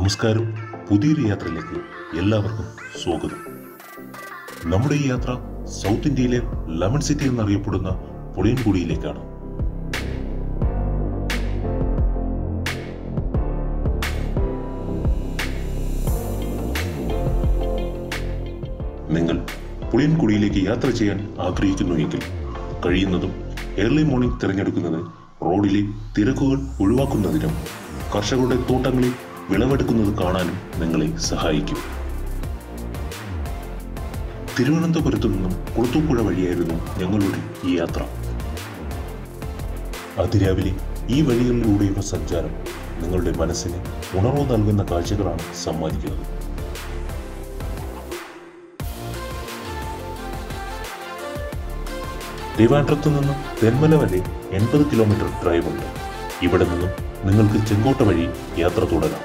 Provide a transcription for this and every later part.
നമസ്കാരം പുതിയൊരു യാത്രയിലേക്ക് എല്ലാവർക്കും സ്വാഗതം നമ്മുടെ ഈ യാത്ര സൗത്ത് ഇന്ത്യയിലെ ലെമൺ സിറ്റി എന്നറിയപ്പെടുന്ന പുളിയൻകുടിയിലേക്കാണ് നിങ്ങൾ പുളിയൻകുടിയിലേക്ക് യാത്ര ചെയ്യാൻ ആഗ്രഹിക്കുന്നുവെങ്കിൽ കഴിയുന്നതും ഏർലി മോർണിംഗ് തിരഞ്ഞെടുക്കുന്നത് റോഡിലെ തിരക്കുകൾ ഒഴിവാക്കുന്നതിനും കർഷകരുടെ തോട്ടങ്ങളിൽ വിളവെടുക്കുന്നത് കാണാനും നിങ്ങളെ സഹായിക്കും തിരുവനന്തപുരത്തു നിന്നും കുളത്തൂപ്പുഴ വഴിയായിരുന്നു ഞങ്ങളുടെ ഈ യാത്ര അതിരാവിലെ ഈ വഴികളിലൂടെയുള്ള സഞ്ചാരം നിങ്ങളുടെ മനസ്സിന് ഉണർവ് നൽകുന്ന കാഴ്ചകളാണ് സമ്മാനിക്കുന്നത് ട്രിവാൻഡ്രത്തു നിന്നും തെന്മല വരെ എൺപത് കിലോമീറ്റർ ഡ്രൈവ് ഉണ്ട് ഇവിടെ നിന്നും നിങ്ങൾക്ക് ചെങ്കോട്ട വഴി യാത്ര തുടരാം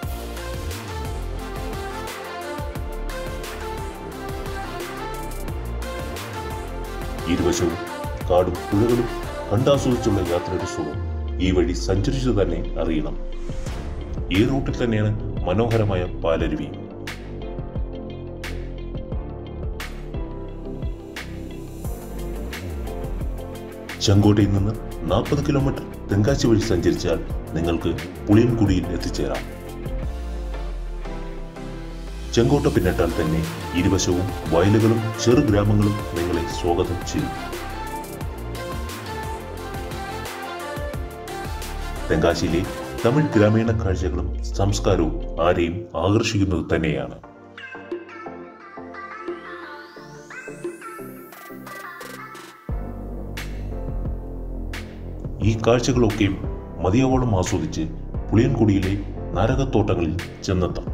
ഇരുവശവും കാടും പുഴകളും കണ്ടാസ്വദിച്ചുള്ള യാത്രയുടെ സുഖം ഈ വഴി സഞ്ചരിച്ചു തന്നെ അറിയണം ഈ റൂട്ടിൽ തന്നെയാണ് മനോഹരമായ പാലരുവി ചെങ്കോട്ടയിൽ നിന്ന് നാൽപ്പത് കിലോമീറ്റർ തെങ്കാശി വഴി സഞ്ചരിച്ചാൽ നിങ്ങൾക്ക് പുളിയൻകുടിയിൽ എത്തിച്ചേരാം ചെങ്കോട്ട പിന്നിട്ടാൽ തന്നെ ഇരുവശവും വയലുകളും ചെറു ഗ്രാമങ്ങളും നിങ്ങളെ സ്വാഗതം ചെയ്യും തെങ്കാശിയിലെ തമിഴ് ഗ്രാമീണ കാഴ്ചകളും സംസ്കാരവും ആരെയും ആകർഷിക്കുന്നത് തന്നെയാണ് ഈ കാഴ്ചകളൊക്കെയും മതിയാവോളം ആസ്വദിച്ച് പുളിയൻകുടിയിലെ നാരകത്തോട്ടങ്ങളിൽ ചെന്നെത്താം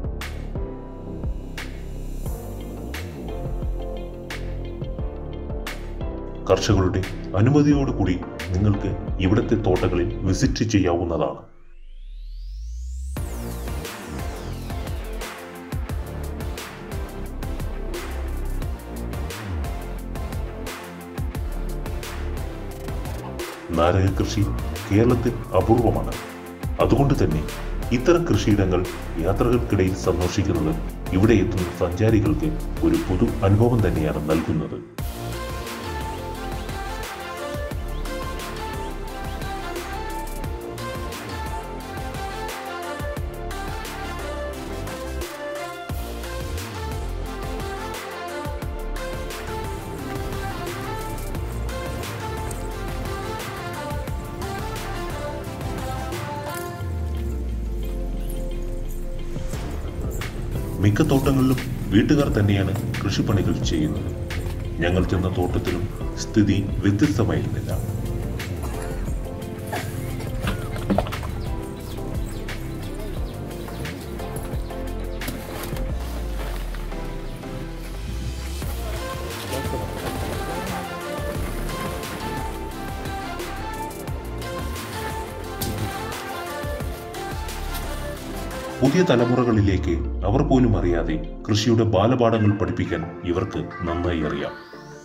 കർഷകരുടെ അനുമതിയോടുകൂടി നിങ്ങൾക്ക് ഇവിടുത്തെ തോട്ടങ്ങളിൽ വിസിറ്റ് ചെയ്യാവുന്നതാണ് നാരക കൃഷി കേരളത്തിൽ അപൂർവമാണ് അതുകൊണ്ട് തന്നെ ഇത്തരം കൃഷിയിടങ്ങൾ യാത്രകൾക്കിടയിൽ സന്ദർശിക്കുന്നത് ഇവിടെ എത്തുന്ന സഞ്ചാരികൾക്ക് ഒരു പുതു അനുഭവം തന്നെയാണ് നൽകുന്നത് മിക്ക തോട്ടങ്ങളിലും വീട്ടുകാർ തന്നെയാണ് കൃഷിപ്പണികൾ ചെയ്യുന്നത് ഞങ്ങൾ ചെന്ന തോട്ടത്തിലും സ്ഥിതി വ്യത്യസ്തമായിരുന്നില്ല പുതിയ തലമുറകളിലേക്ക് അവർ പോലും അറിയാതെ കൃഷിയുടെ ബാലപാഠങ്ങൾ പഠിപ്പിക്കാൻ ഇവർക്ക് നന്നായി അറിയാം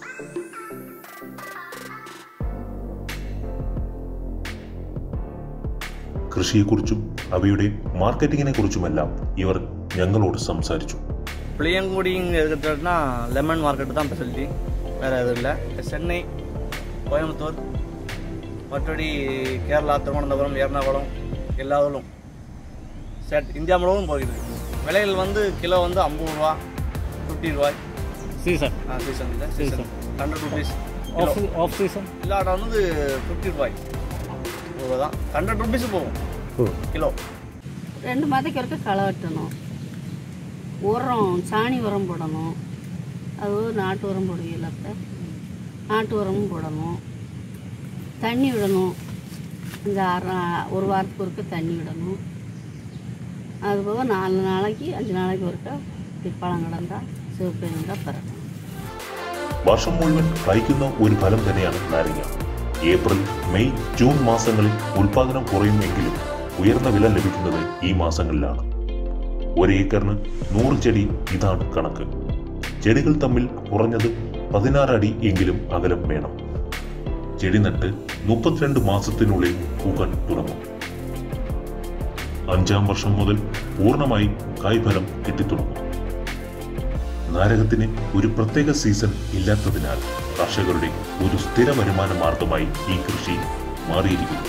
കൃഷിയെക്കുറിച്ചും അവയുടെ മാർക്കറ്റിങ്ങിനെ കുറിച്ചുമെല്ലാം ഇവർ ഞങ്ങളോട് സംസാരിച്ചു புளியங்குடி இங்கே இருக்கிறதுனா லெமன் மார்க்கெட்டு தான் ஃபெசிலிட்டி வேறு எதுவும் இல்லை சென்னை கோயம்புத்தூர் மற்றபடி கேரளா திருவனந்தபுரம் எர்ணாகுளம் எல்லா ஊரும் ஸ்டேட் இந்தியா முழுவதும் போகுது விலைகள் வந்து கிலோ வந்து ஐம்பது ரூபா ஃபிஃப்டி ரூபாய் சீசன் ஆ சீசன் இல்லை season hundred rupees off off season இல்லாட வந்து ஃபிஃப்டி ரூபாய் இவ்வளோதான் ஹண்ட்ரட் ருபீஸ் போகும் கிலோ ரெண்டு மாதத்துக்கு ஒருக்க களை வெட்டணும் உரம் சாணி உரம் போடணும் அது நாட்டு உரம் போடுவீங்கள அப்போ நாட்டு உரமும் போடணும் தண்ணி விடணும் இந்த அரை ஒரு வாரத்துக்கு ஒருக்க தண்ணி விடணும் அது போக நாலு நாளைக்கு அஞ்சு நாளைக்கு ஒருக்க பிப்பழம் கிடந்தா சிவப்பு இருந்தால் பரவும் വർഷം മുഴുവൻ കായ്ക്കുന്ന ഒരു ഫലം തന്നെയാണ് നാരങ്ങ ഏപ്രിൽ മെയ് ജൂൺ മാസങ്ങളിൽ ഉൽപാദനം കുറയുമെങ്കിലും ഉയർന്ന വില ലഭിക്കുന്നത് ഈ മാസങ്ങളിലാണ് ഒരു ഏക്കറിന് നൂറ് ചെടി ഇതാണ് കണക്ക് ചെടികൾ തമ്മിൽ കുറഞ്ഞത് പതിനാറ് അടി എങ്കിലും അകലം വേണം ചെടി നട്ട് മുപ്പത്തിരണ്ട് മാസത്തിനുള്ളിൽ പൂക്കാൻ തുടങ്ങും അഞ്ചാം വർഷം മുതൽ പൂർണ്ണമായി കായ്ഫലം കിട്ടിത്തുടങ്ങും നാരകത്തിന് ഒരു പ്രത്യേക സീസൺ ഇല്ലാത്തതിനാൽ കർഷകരുടെ ഒരു സ്ഥിര വരുമാന മാർഗമായി ഈ കൃഷി മാറിയിരിക്കുന്നു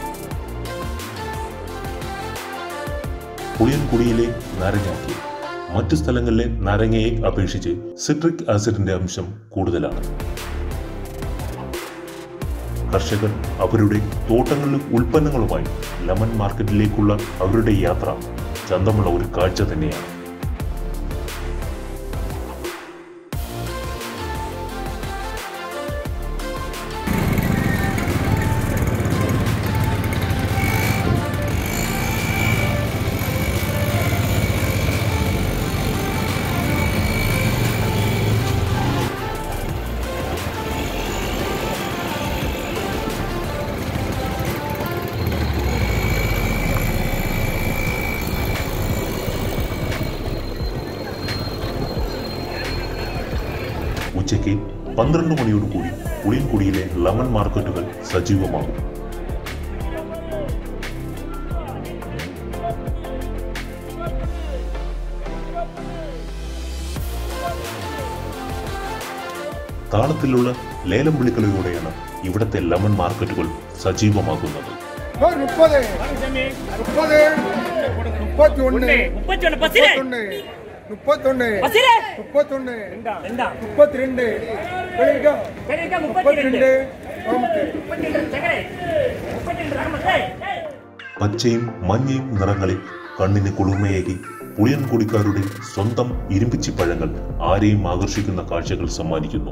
പുളിയൻകുടിയിലെ നാരങ്ങയ്ക്ക് മറ്റു സ്ഥലങ്ങളിലെ നാരങ്ങയെ അപേക്ഷിച്ച് സിട്രിക് ആസിഡിന്റെ അംശം കൂടുതലാണ് കർഷകർ അവരുടെ തോട്ടങ്ങളിലെ ഉൽപ്പന്നങ്ങളുമായി ലെമൺ മാർക്കറ്റിലേക്കുള്ള അവരുടെ യാത്ര ചന്തമുള്ള ഒരു കാഴ്ച തന്നെയാണ് ഉച്ചയ്ക്ക് പന്ത്രണ്ട് മണിയോടുകൂടി പുളിയൻകുടിയിലെ ലെമൺ മാർക്കറ്റുകൾ സജീവമാകും താളത്തിലുള്ള ലേലം വിളികളോടെയാണ് ഇവിടത്തെ ലെമൺ മാർക്കറ്റുകൾ സജീവമാകുന്നത് ஓ, முப்பது முப்பது முப்பத்தி ஒண்ணு முப்பத்தொன்னு பசிலே முப்பத்தொன்னு முப்பத்தொன்னு பசிலே முப்பத்தொன்னு ரெண்டா முப்பத்தி ரெண்டு வெளியிருக்கா? பெரியக்கா முப்பத்தி முப்பத்தி ரெண்டு ரெண்டு ஆமாத்து. முப்பத்தி ரெண்டு சக்கரை முப்பத்தி ரெண்டு ராமத்தை പച്ചയും മഞ്ഞയും നിറങ്ങളിൽ കണ്ണിന് കുളിർമയേകി പുളിയൻകുടിക്കാരുടെ സ്വന്തം ഇരുമ്പിച്ചി പഴങ്ങൾ ആരെയും ആകർഷിക്കുന്ന കാഴ്ചകൾ സമ്മാനിക്കുന്നു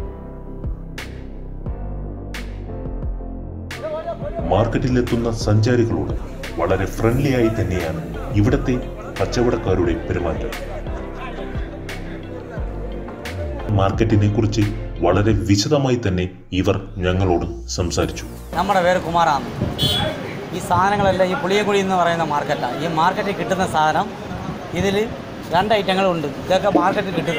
മാർക്കറ്റിലെത്തുന്ന സഞ്ചാരികളോട് വളരെ ഫ്രണ്ട്ലി ആയി തന്നെയാണ് ഇവിടത്തെ കച്ചവടക്കാരുടെ പെരുമാറ്റം മാർക്കറ്റിനെ കുറിച്ച് വളരെ വിശദമായി തന്നെ ഇവർ ഞങ്ങളോട് സംസാരിച്ചു നമ്മുടെ പേര് കുമാറാണ് ഈ സാധനങ്ങളെല്ലാം ഈ പുളിയക്കുടി എന്ന് പറയുന്ന മാർക്കറ്റാണ് ഈ മാർക്കറ്റിൽ കിട്ടുന്ന സാധനം ഇതിൽ രണ്ട് ഐറ്റങ്ങളുണ്ട് ഇതൊക്കെ മാർക്കറ്റിൽ കിട്ടുക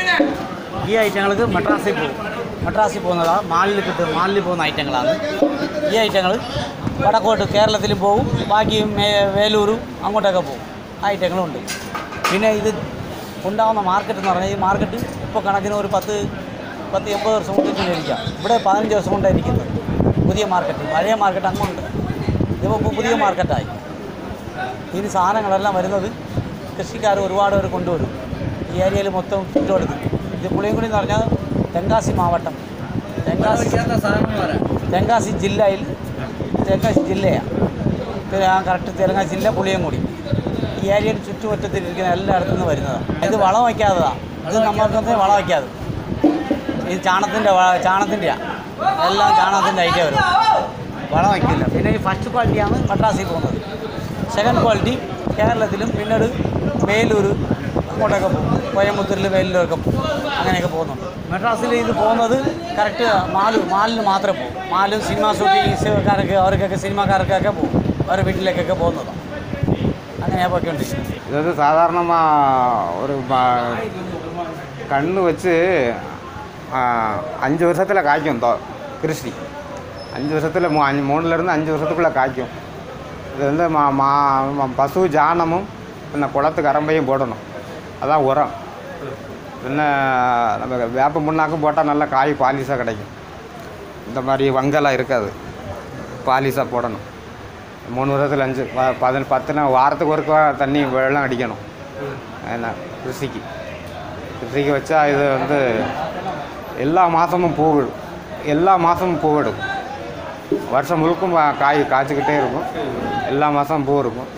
ഈ ഐറ്റങ്ങൾക്ക് മെട്രാസിൽ പോകും മെട്രാസിൽ പോകുന്നതാണ് മാലിൽ കിട്ടും മാലിൽ പോകുന്ന ഐറ്റങ്ങളാണ് ഈ ഐറ്റങ്ങൾ വടക്കോട്ട് കേരളത്തിലും പോകും ബാക്കി മേ വേലൂരും അങ്ങോട്ടൊക്കെ പോകും ആ ഐറ്റങ്ങളുണ്ട് പിന്നെ ഇത് ഉണ്ടാകുന്ന മാർക്കറ്റ് എന്ന് പറഞ്ഞാൽ ഈ മാർക്കറ്റ് ഇപ്പോൾ കണക്കിന് ഒരു പത്ത് പത്ത് എൺപത് വർഷം കൊണ്ട് ഇരിക്കാം ഇവിടെ പതിനഞ്ച് വർഷം കൊണ്ടാണ് ഇരിക്കുന്നത് പുതിയ മാർക്കറ്റ് പഴയ മാർക്കറ്റ് അങ്ങുണ്ട് ഇതിപ്പോൾ പുതിയ മാർക്കറ്റായി ഇനി സാധനങ്ങളെല്ലാം വരുന്നത് കൃഷിക്കാർ ഒരുപാട് പേർ കൊണ്ടുവരും ഈ ഏരിയയിൽ മൊത്തം ചുറ്റുമെടുക്കും ഇത് പുളിയൻകുടി എന്ന് പറഞ്ഞാൽ തെങ്കാശി മാവട്ടം തെങ്കാശി തെങ്കാശി ജില്ലയിൽ തെങ്കാശി ജില്ലയാണ് കറക്റ്റ് തെലങ്കാശി ജില്ല പുളിയൻകുടി ഈ ഏരിയയിൽ ചുറ്റുമറ്റത്തിലിരിക്കുന്ന എല്ലായിടത്തു നിന്ന് വരുന്നതാണ് ഇത് വളം വയ്ക്കാത്തതാണ് ഇത് നമ്മൾക്ക് വളം വയ്ക്കാതെ ഇത് ചാണത്തിൻ്റെ ചാണത്തിൻ്റെയാണ് എല്ലാം ചാണകത്തിൻ്റെ ഐറ്റം വരും വളം വയ്ക്കില്ല പിന്നെ ഈ ഫസ്റ്റ് ക്വാളിറ്റിയാണ് മദ്രാസിൽ പോകുന്നത് സെക്കൻഡ് ക്വാളിറ്റി കേരളത്തിലും പിന്നീട് വേലൂർ അങ്ങോട്ടൊക്കെ പോകും കോയമ്പത്തൂരിൽ വേലൂരൊക്കെ പോകും അങ്ങനെയൊക്കെ പോകുന്നുണ്ട് മെഡ്രാസിൽ ഇത് പോകുന്നത് കറക്റ്റ് മാലു മാലിന് മാത്രമേ പോകും മാലും സിനിമ ഷൂട്ടിങ്സുകാരൊക്കെ അവർക്കൊക്കെ സിനിമാക്കാർക്കൊക്കെ പോകും അവരുടെ വീട്ടിലേക്കൊക്കെ പോകുന്നതാണ് അങ്ങനെയാണ് പോയിക്കൊണ്ടിരിക്കുന്നത് ഇത് സാധാരണ ഒരു മ- കണ്ണ് വെച്ച് ആ, அஞ்சு வருஷத்தில் காய்க்கும் தோ கிருஷ்ணி அஞ்சு வருஷத்தில் மூ அஞ்சு மூணுலேருந்து அஞ்சு வருஷத்துக்குள்ளே காய்க்கும் இது வந்து மா மா ம- பசு ஜானமும் பின்ன குளத்துக்கு அரம்பையும் போடணும் அதான் உரம் பின்ன நம்ம வேப்ப முன்னாக்கும் போட்டால் நல்லா காய் பாலிஷாக கிடைக்கும் இந்த மாதிரி வங்கெல்லாம் இருக்காது பாலிஷாக போடணும் மூணு வருஷத்தில் அஞ்சு ப- பதின பத்துனா வாரத்துக்கு ஒருக்கா தண்ணி வெள்ளம் அடிக்கணும் என்ன கிருஷிக்கு கிருஷிக்கு வச்சா இது வந்து எல்லா மாதமும் பூவிடும் எல்லா மாதமும் பூவிடும் வருஷம் முழுக்கும் வா- காய் காய்ச்சிக்கிட்டே இருக்கும் எல்லா மாதமும் பூ இருக்கும்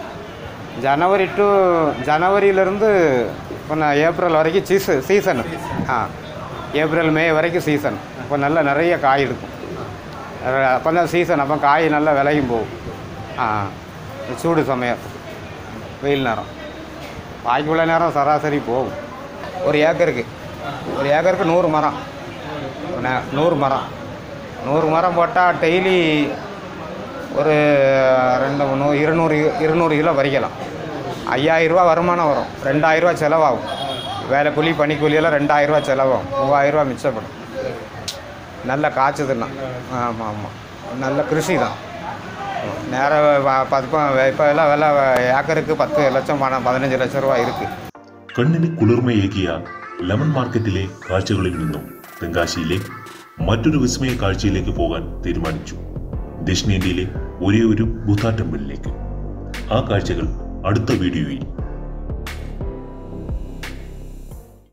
ஜனவரி டு ஜனவரியிலேருந்து இப்போ ஏப்ரல் வரைக்கும் சீச சீசனு ஆ ஏப்ரல் மே வரைக்கும் சீசன் இப்போ நல்லா நிறைய காய் இருக்கும் அப்போ தான் சீசன் அப்போ காய் நல்லா விலையும் போகும் ஆ சூடு சமயம் வெயில் நேரம் பாக்கி உள்ள நேரம் சராசரி போகும் ஒரு ஏக்கருக்கு ஒரு ஏக்கருக்கு நூறு மரம் ஒரு நே- நூறு மரம் நூறு மரம் போட்டால் டெய்லி ஒரு ரெண்டு நூ இருநூறு இருநூறு கிலோ பறிக்கலாம் ஐயாயிரரூவா வருமானம் வரும் ரெண்டாயிரரூவா செலவாகும் வேலை கூலி பனிக்கூலியெல்லாம் ரெண்டாயிரரூவா செலவாகும் மூவாயிரரூவா மிச்சப்படும் நல்ல காய்ச்சதுன்னா ஆமாம் ஆமாம் நல்ல கிருஷி தான் നേരെ വ- പതിപ്പം ഇപ്പോൾ എല്ലാം വില ഏക്കർക്ക് പത്ത് ലക്ഷം പണം പതിനഞ്ച് ലക്ഷം രൂപ ഇருக்கு കണ്ണിന് കുളിർമയേകിയ ലെമൺ മാർക്കറ്റിലെ കാഴ്ചകളിൽ നിന്നും തെങ്കാശിയിലെ മറ്റൊരു വിസ്മയ കാഴ്ചയിലേക്ക് പോകാൻ തീരുമാനിച്ചു ദക്ഷിണേന്ത്യയിലെ ഒരേ ഒരു ബുദ്ധ ടെമ്പിളിലേക്ക് ആ കാഴ്ചകൾ അടുത്ത വീഡിയോയിൽ